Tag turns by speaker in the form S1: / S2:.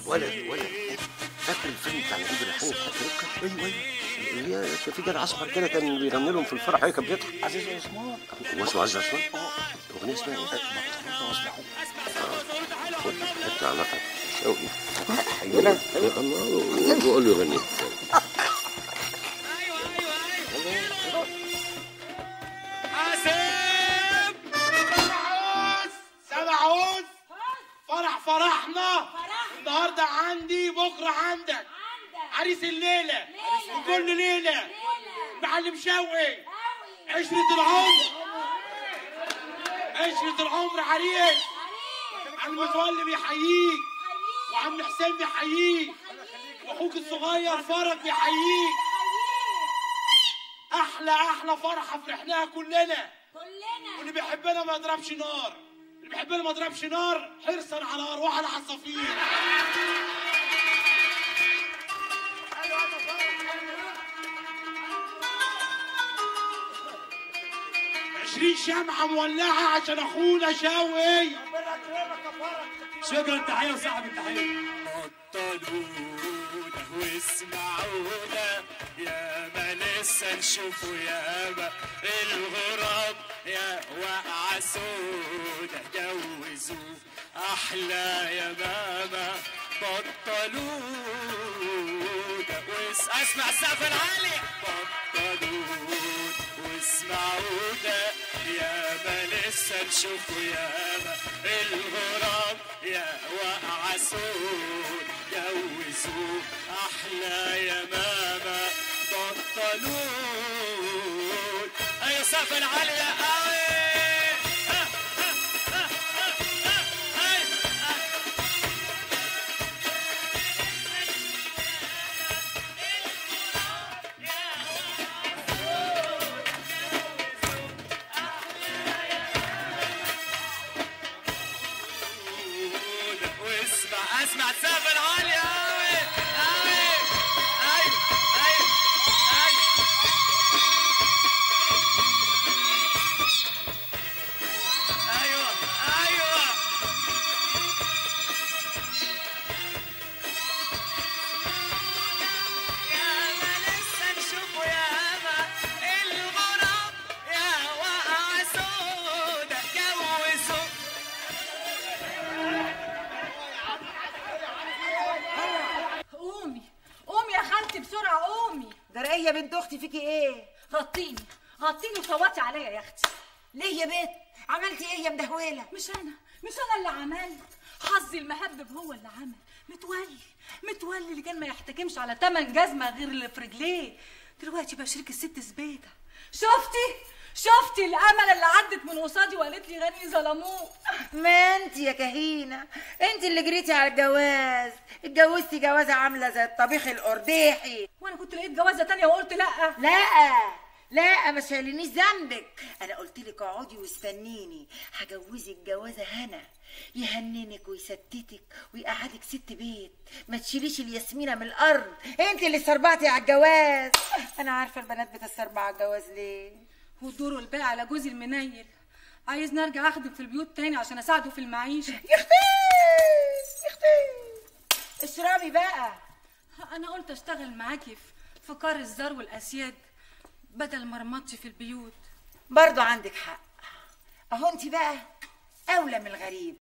S1: ولا ولا فاكر الفيلم بتاع نجيب الريحاني بتاع تركه؟ ايوه ايوه اللي هي كان في جدع اسمر كده كان بيغني لهم في الفرح هي كان بيضحك
S2: عزيز عثمان
S1: هو اسمه عزيز عثمان؟ الاغنيه اسمها ايه؟ انت علاقه شوقي
S2: ولا
S1: الله وقول له يغني
S3: حاسب سبع عوز فرح فرحنا النهارده عندي بكره عندك عريس الليله وكل ليله معلم شوقي عشرة العمر عشرة العمر عريس عم متولي بيحييك وعم حسين بيحييك واخوك الصغير فرج بيحييك احلى احلى فرحه فرحناها كلنا
S4: كلنا
S3: واللي بيحبنا ما يضربش نار اللي بيحبنا ما يضربش نار حرصا على ارواح العصافير عشرين شمعة مولعة عشان أخونا شوقي
S5: شكرا تحيه وصاحب التحيه
S6: بطلونا واسمعونا يا ما لسه نشوفوا يا ما الغراب يا وقع سودا جوزوا احلى يا ماما بطلونا واس اسمع السقف العالي بطلونا واسمعونا يا ما لسه نشوفوا يا ما الغراب يا وقع سود جوزوا احلى يا ماما بطلون ايوه سقف العالية قوي ها، ها، ها، ها، ها، أي، أي. واسمع اسمع السقف العالي قوي قوي ايوه ايوه ايوه ايوه ايوه يا ما لسه نشوفه يا ما الغراب يا وقع سودا جوزوا
S4: قومي قومي يا خالتي بسرعة قومي
S7: جرأية يا بنت اختي فيكي ايه؟
S4: غطيني غطيني وصوتي عليا يا اختي
S7: ليه يا بنت؟ عملتي ايه يا مدهوله؟
S4: مش انا مش انا اللي عملت حظي المهبب هو اللي عمل متولي متولي اللي كان ما يحتكمش على تمن جزمه غير اللي في رجليه دلوقتي بقى شريك الست زبيده شفتي شفتي الامل اللي عدت من قصادي وقالت لي غني ظلموه
S7: ما انت يا كهينه انت اللي جريتي على الجواز اتجوزتي جوازه عامله زي الطبيخ الارداحي
S4: وانا كنت لقيت جوازه تانية وقلت لا
S7: لا لا ما شايلينيش ذنبك انا قلت لك اقعدي واستنيني هجوزك جوازه هنا يهننك ويستتك ويقعدك ست بيت ما تشيليش الياسمينه من الارض انت اللي سربعتي على الجواز انا عارفه البنات بتسربع على الجواز ليه
S4: ودوره الباقي على جوزي المنيل عايزني ارجع اخدم في البيوت تاني عشان اساعده في المعيشه
S7: يا اختي يا اختي اشربي بقى
S4: انا قلت اشتغل معاكي في في كار الزار والاسياد بدل مرمطش في البيوت
S7: برضو عندك حق اهو انت بقى اولى من الغريب